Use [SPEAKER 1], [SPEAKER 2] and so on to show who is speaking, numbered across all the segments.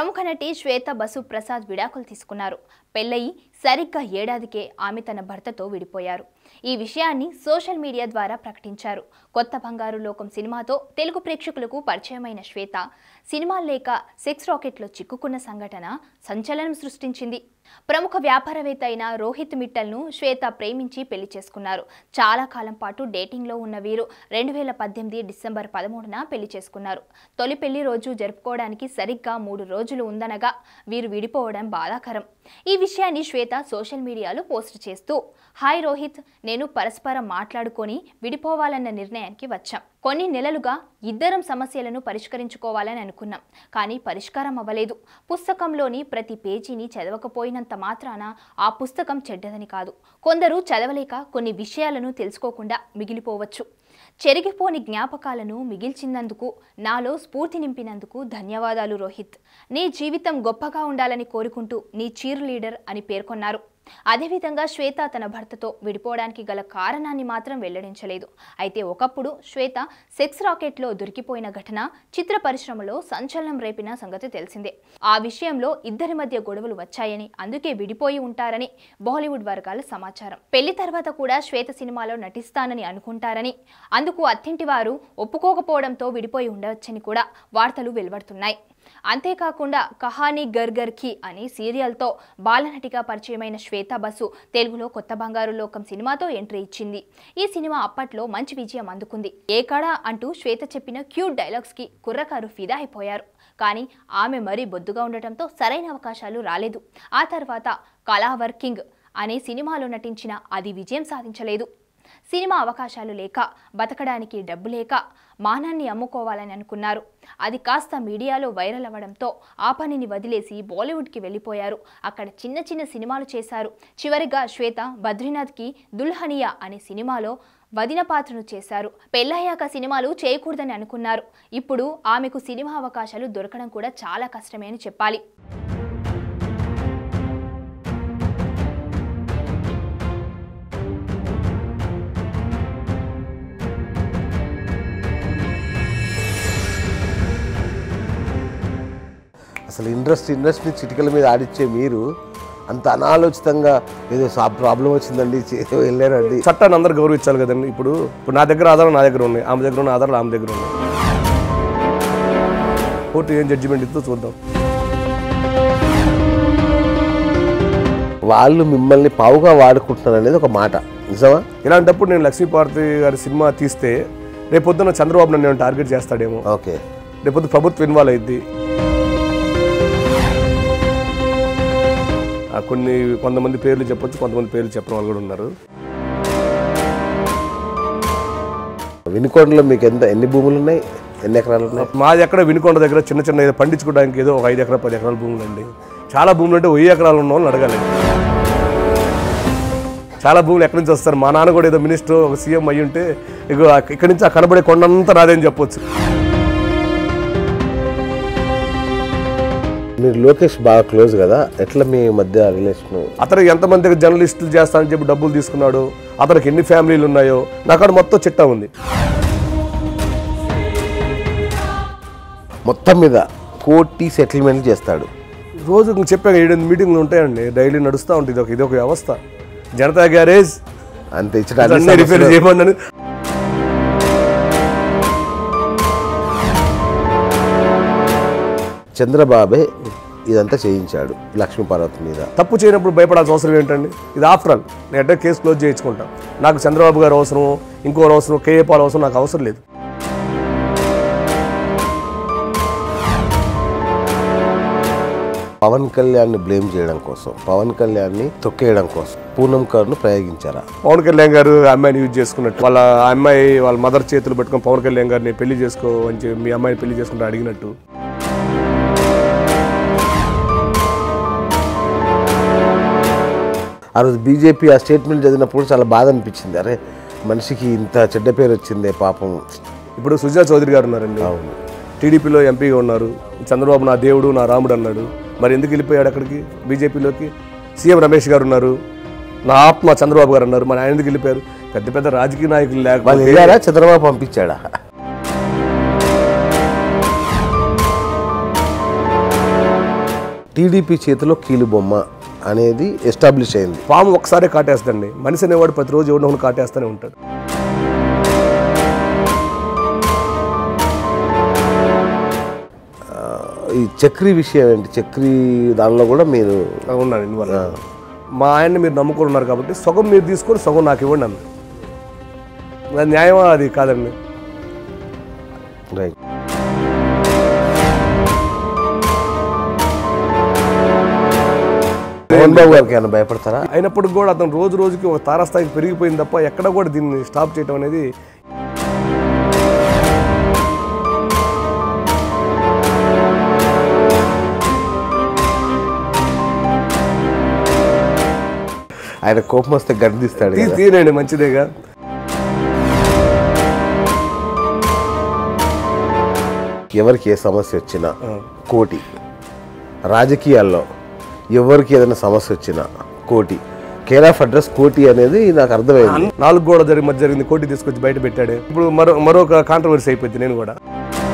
[SPEAKER 1] ప్రముఖ నటి శ్వేత బసు ప్రసాద్ విడాకులు తీసుకున్నారు పెళ్ళయి సరిగ్గా ఏడాదికే ఆమె తన భర్తతో విడిపోయారు ఈ విషయాన్ని సోషల్ మీడియా ద్వారా ప్రకటించారు కొత్త బంగారు లోకం సినిమాతో తెలుగు ప్రేక్షకులకు పరిచయమైన శ్వేత సినిమా లేక సెక్స్ రాకెట్లో చిక్కుకున్న సంఘటన సంచలనం సృష్టించింది ప్రముఖ వ్యాపారవేత్త అయిన రోహిత్ మిట్టల్ను శ్వేత ప్రేమించి పెళ్లి చేసుకున్నారు చాలా కాలం పాటు డేటింగ్లో ఉన్న వీరు రెండు వేల పద్దెనిమిది డిసెంబర్ పదమూడున పెళ్లి చేసుకున్నారు తొలి పెళ్లి రోజు జరుపుకోవడానికి సరిగ్గా మూడు రోజులు ఉందనగా వీరు విడిపోవడం బాధాకరం ఈ విషయాన్ని శ్వేత సోషల్ మీడియాలో పోస్ట్ చేస్తూ హాయ్ రోహిత్ నేను పరస్పరం మాట్లాడుకొని విడిపోవాలన్న నిర్ణయానికి వచ్చాం కొన్ని నెలలుగా ఇద్దరం సమస్యలను పరిష్కరించుకోవాలని అనుకున్నాం కానీ పరిష్కారం అవ్వలేదు పుస్తకంలోని ప్రతి పేజీని చదవకపోయినంత మాత్రాన ఆ పుస్తకం చెడ్డదని కాదు కొందరు చదవలేక కొన్ని విషయాలను తెలుసుకోకుండా మిగిలిపోవచ్చు చెరిగిపోని జ్ఞాపకాలను మిగిల్చినందుకు నాలో స్ఫూర్తి నింపినందుకు ధన్యవాదాలు రోహిత్ నీ జీవితం గొప్పగా ఉండాలని కోరుకుంటూ నీ చీర్ లీడర్ అని పేర్కొన్నారు అదేవిధంగా శ్వేత తన భర్తతో విడిపోవడానికి గల కారణాన్ని మాత్రం వెల్లడించలేదు అయితే ఒకప్పుడు శ్వేత సెక్స్ రాకెట్లో దొరికిపోయిన ఘటన చిత్ర పరిశ్రమలో సంచలనం రేపిన సంగతి తెలిసిందే ఆ విషయంలో ఇద్దరి మధ్య గొడవలు వచ్చాయని అందుకే విడిపోయి ఉంటారని బాలీవుడ్ వర్గాల సమాచారం పెళ్లి తర్వాత కూడా శ్వేత సినిమాలో నటిస్తానని అనుకుంటారని అందుకు అత్తింటి వారు ఒప్పుకోకపోవడంతో విడిపోయి ఉండవచ్చని కూడా వార్తలు వెలువడుతున్నాయి అంతేకాకుండా కహానీ గర్గర్ కి అనే సీరియల్తో బాలనటిగా పరిచయమైన శ్వేత బసు తెలుగులో కొత్త బంగారు లోకం సినిమాతో ఎంట్రీ ఇచ్చింది ఈ సినిమా అప్పట్లో మంచి విజయం అందుకుంది ఏకాడా అంటూ శ్వేత చెప్పిన క్యూట్ డైలాగ్స్ కి కుర్రకారు ఫిదా అయిపోయారు కానీ ఆమె మరీ బొద్దుగా ఉండటంతో సరైన అవకాశాలు రాలేదు ఆ తర్వాత కళా వర్కింగ్ అనే సినిమాలో నటించిన అది విజయం సాధించలేదు సినిమా అవకాశాలు లేక బతకడానికి డబ్బు లేక మానాన్ని అమ్ముకోవాలని అనుకున్నారు అది కాస్త మీడియాలో వైరల్ అవ్వడంతో ఆ పనిని వదిలేసి బాలీవుడ్కి వెళ్ళిపోయారు అక్కడ చిన్న చిన్న సినిమాలు చేశారు చివరిగా శ్వేత బద్రీనాథ్కి దుల్హనియా అనే సినిమాలో వదిన పాత్రను చేశారు పెళ్ళయ్యాక సినిమాలు చేయకూడదని అనుకున్నారు ఇప్పుడు ఆమెకు సినిమా అవకాశాలు దొరకడం కూడా చాలా కష్టమే అని చెప్పాలి
[SPEAKER 2] అసలు ఇండస్ట్రీ ఇండస్ట్రీ చిటికల మీద ఆడిచ్చే మీరు అంత అనాలోచితంగా ఏదో సా ప్రాబ్లం వచ్చిందండి చే- వెళ్ళారండి
[SPEAKER 3] చట్టాన్ని అందరూ గౌరవించాలి కదండి ఇప్పుడు ఇప్పుడు నా దగ్గర ఆధారాలు నా దగ్గర ఉన్నాయి ఆమె దగ్గర ఉన్న ఆధారాలు ఆమె దగ్గర ఉన్నాయి కోర్టు ఏం జడ్జిమెంట్ ఇస్తుందో చూద్దాం
[SPEAKER 2] వాళ్ళు మిమ్మల్ని పావుగా వాడుకుంటున్నారు అనేది ఒక మాట నిజమా
[SPEAKER 3] ఇలాంటప్పుడు నేను లక్ష్మీపార్వతి గారి సినిమా తీస్తే రేపొద్దున చంద్రబాబు నన్ను టార్గెట్ చేస్తాడేమో
[SPEAKER 2] ఓకే
[SPEAKER 3] రేపొద్దు ప్రభుత్వం ఇన్వాల్వ్ అయింది కొన్ని కొంతమంది పేర్లు చెప్పొచ్చు కొంతమంది పేర్లు చెప్పిన వాళ్ళు కూడా ఉన్నారు
[SPEAKER 2] వినుకొండలో మీకు ఎంత ఎన్ని భూములు ఉన్నాయి ఎన్ని ఎకరాలు ఉన్నాయి
[SPEAKER 3] మాది ఎక్కడ వినుకొండ దగ్గర చిన్న చిన్న ఏదో పండించుకోవడానికి ఏదో ఒక ఐదు ఎకరాలు పది ఎకరాల భూములు అండి చాలా భూములు అంటే వెయ్యి ఎకరాలు ఉన్న వాళ్ళని అడగాలి చాలా భూములు ఎక్కడి నుంచి వస్తారు మా నాన్న కూడా ఏదో మినిస్టర్ ఒక సీఎం అయ్యి ఉంటే ఇగో ఇక్కడి నుంచి ఆ కనబడే కొండంతా నాదేని చెప్పొచ్చు
[SPEAKER 2] మీరు లోకేష్ బాగా క్లోజ్ కదా ఎట్లా మీ మధ్య రిలేషన్
[SPEAKER 3] అతను ఎంతమంది దగ్గర జర్నలిస్టులు చేస్తానని చెప్పి డబ్బులు తీసుకున్నాడు అతనికి ఎన్ని ఫ్యామిలీలు ఉన్నాయో నాకు అక్కడ మొత్తం చిట్టా ఉంది
[SPEAKER 2] మొత్తం మీద కోటి సెటిల్మెంట్ చేస్తాడు
[SPEAKER 3] రోజు ఇంక చెప్పాను ఏడెనిమిది మీటింగ్లు ఉంటాయండి డైలీ నడుస్తూ ఉంటుంది ఇది ఒక ఇది ఒక వ్యవస్థ జనతా గ్యారేజ్
[SPEAKER 2] అంత ఇచ్చడానికి
[SPEAKER 3] అన్ని రిపేర్ చేయమని
[SPEAKER 2] చంద్రబాబే ఇదంతా చేయించాడు లక్ష్మీ పార్వతి మీద
[SPEAKER 3] తప్పు చేయనప్పుడు భయపడాల్సిన అవసరం ఏంటండి ఇది ఆఫ్టర్ ఆల్ నేను అంటే కేసు క్లోజ్ చేయించుకుంటా నాకు చంద్రబాబు గారు అవసరం ఇంకోరు అవసరం కేఏ పాల్ అవసరం నాకు అవసరం లేదు
[SPEAKER 2] పవన్ కళ్యాణ్ని బ్లేమ్ చేయడం కోసం పవన్ కళ్యాణ్ని తొక్కేయడం కోసం పూనం కర్ను ప్రయోగించారా
[SPEAKER 3] పవన్ కళ్యాణ్ గారు ఆ అమ్మాయిని యూజ్ చేసుకున్నట్టు వాళ్ళ ఆ అమ్మాయి వాళ్ళ మదర్ చేతులు పెట్టుకొని పవన్ కళ్యాణ్ గారిని పెళ్లి చేసుకో అని చెప్పి మీ అమ్మాయిని పెళ్లి చేసుకుంటే అడిగినట్టు
[SPEAKER 2] ఆ రోజు బీజేపీ ఆ స్టేట్మెంట్ చదివినప్పుడు చాలా బాధ అనిపించింది అరే మనిషికి ఇంత చెడ్డ పేరు వచ్చిందే పాపం
[SPEAKER 3] ఇప్పుడు సుజనా చౌదరి గారు ఉన్నారండి
[SPEAKER 2] అవును
[SPEAKER 3] టీడీపీలో ఎంపీగా ఉన్నారు చంద్రబాబు నా దేవుడు నా రాముడు అన్నాడు మరి ఎందుకు వెళ్ళిపోయాడు అక్కడికి బీజేపీలోకి సీఎం రమేష్ గారు ఉన్నారు నా ఆత్మ చంద్రబాబు గారు అన్నారు మరి ఆయన ఎందుకు వెళ్ళిపోయారు పెద్ద పెద్ద రాజకీయ నాయకులు
[SPEAKER 2] వాళ్ళు
[SPEAKER 3] లేకపోతే
[SPEAKER 2] వెళ్ళారా చంద్రబాబు పంపించాడా టీడీపీ చేతిలో కీలుబొమ్మ అనేది ఎస్టాబ్లిష్ అయింది
[SPEAKER 3] పాము ఒకసారి కాటేస్తుందండి మనిషి అనేవాడు ప్రతిరోజు ఎవరినో ఒకరిని కాటేస్తూనే ఉంటాడు
[SPEAKER 2] ఈ చక్రీ విషయం ఏంటి చక్రీ దానిలో కూడా మీరు
[SPEAKER 3] ఉన్నాను ఇన్వాల్వ్ మా ఆయన్ని మీరు నమ్ముకొని ఉన్నారు కాబట్టి సగం మీరు తీసుకొని సగం నాకు ఇవ్వండి అన్న అది న్యాయమా అది కాదండి
[SPEAKER 2] రైట్ మోహన్ బాబు గారికి ఏమైనా భయపడతారా
[SPEAKER 3] అయినప్పటికి కూడా అతను రోజు రోజుకి ఒక తారాస్థాయికి పెరిగిపోయింది తప్ప ఎక్కడ కూడా దీన్ని స్టాప్ చేయడం అనేది
[SPEAKER 2] ఆయన కోపం వస్తే గర్దిస్తాడు
[SPEAKER 3] తీ
[SPEAKER 2] కదా.
[SPEAKER 3] తీనండి మంచిదేగా
[SPEAKER 2] ఎవరికి ఏ సమస్య వచ్చినా కోటి రాజకీయాల్లో ఎవరికి ఏదైనా సమస్య వచ్చినా కోటి కేర్ ఆఫ్ అడ్రస్ కోటి అనేది నాకు అర్థమైంది
[SPEAKER 3] నాలుగు గోడ జరిగి మధ్య జరిగింది కోటి తీసుకొచ్చి బయట పెట్టాడు ఇప్పుడు మరో మరొక కాంట్రవర్సీ అయిపోయింది నేను కూడా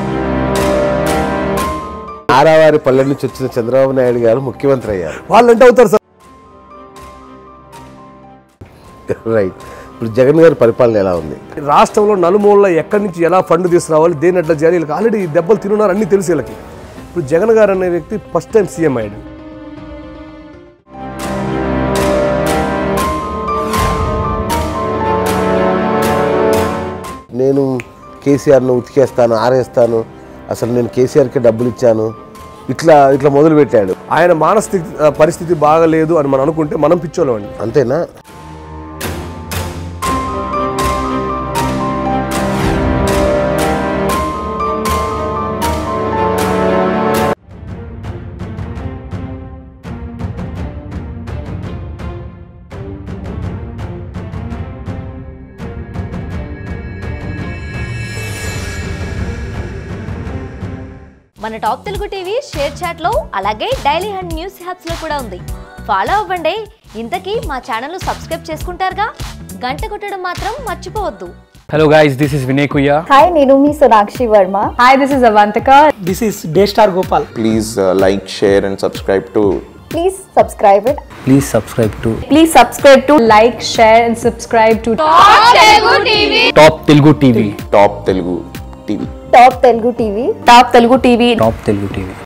[SPEAKER 2] ఆరావారి పల్లె నుంచి వచ్చిన చంద్రబాబు నాయుడు గారు ముఖ్యమంత్రి అయ్యారు
[SPEAKER 3] వాళ్ళు అంటే అవుతారు సార్
[SPEAKER 2] రైట్ ఇప్పుడు జగన్ గారి పరిపాలన ఎలా ఉంది
[SPEAKER 3] రాష్ట్రంలో నలుమూలలో ఎక్కడి నుంచి ఎలా ఫండ్ తీసుకురావాలి దేని ఎట్లా చేయాలి వీళ్ళకి ఆల్రెడీ దెబ్బలు తిన్నారు అన్ని తెలుసు వీళ్ళకి ఇప్పుడు జగన్ గారు అనే వ్యక్తి ఫస్ట్ టైం సీఎం అయ్యాడు
[SPEAKER 2] నేను కేసీఆర్ను ఉతికేస్తాను ఆరేస్తాను అసలు నేను కేసీఆర్కి డబ్బులు ఇచ్చాను ఇట్లా ఇట్లా మొదలు పెట్టాడు
[SPEAKER 3] ఆయన మానసిక ఆ, పరిస్థితి బాగలేదు అని మనం అనుకుంటే మనం పిచ్చోళ్ళం అండి
[SPEAKER 2] అంతేనా
[SPEAKER 4] మన Top Telugu TV ShareChat లో అలాగే డైలీ హండ్ న్యూస్ హ్యాప్స్ లో కూడా ఉంది ఫాలో అవ్వండి ఇంతకీ మా ఛానల్ సబ్స్క్రైబ్ చేసుకుంటారుగా గంట కొట్టడం మాత్రం మర్చిపోవద్దు
[SPEAKER 5] Hello guys, this is Vinay Kuya.
[SPEAKER 6] Hi, నేను మీ Sonakshi Varma
[SPEAKER 7] Hi, this is Avantika.
[SPEAKER 8] This is Daystar Gopal.
[SPEAKER 9] please uh, like, share, and subscribe to
[SPEAKER 6] please subscribe it
[SPEAKER 5] Please subscribe to
[SPEAKER 7] Please subscribe to like, share, and subscribe to
[SPEAKER 5] Top Telugu TV.
[SPEAKER 9] Top Telugu TV.
[SPEAKER 6] Top Telugu TV
[SPEAKER 7] Top Telugu TV.
[SPEAKER 5] Top Telugu TV.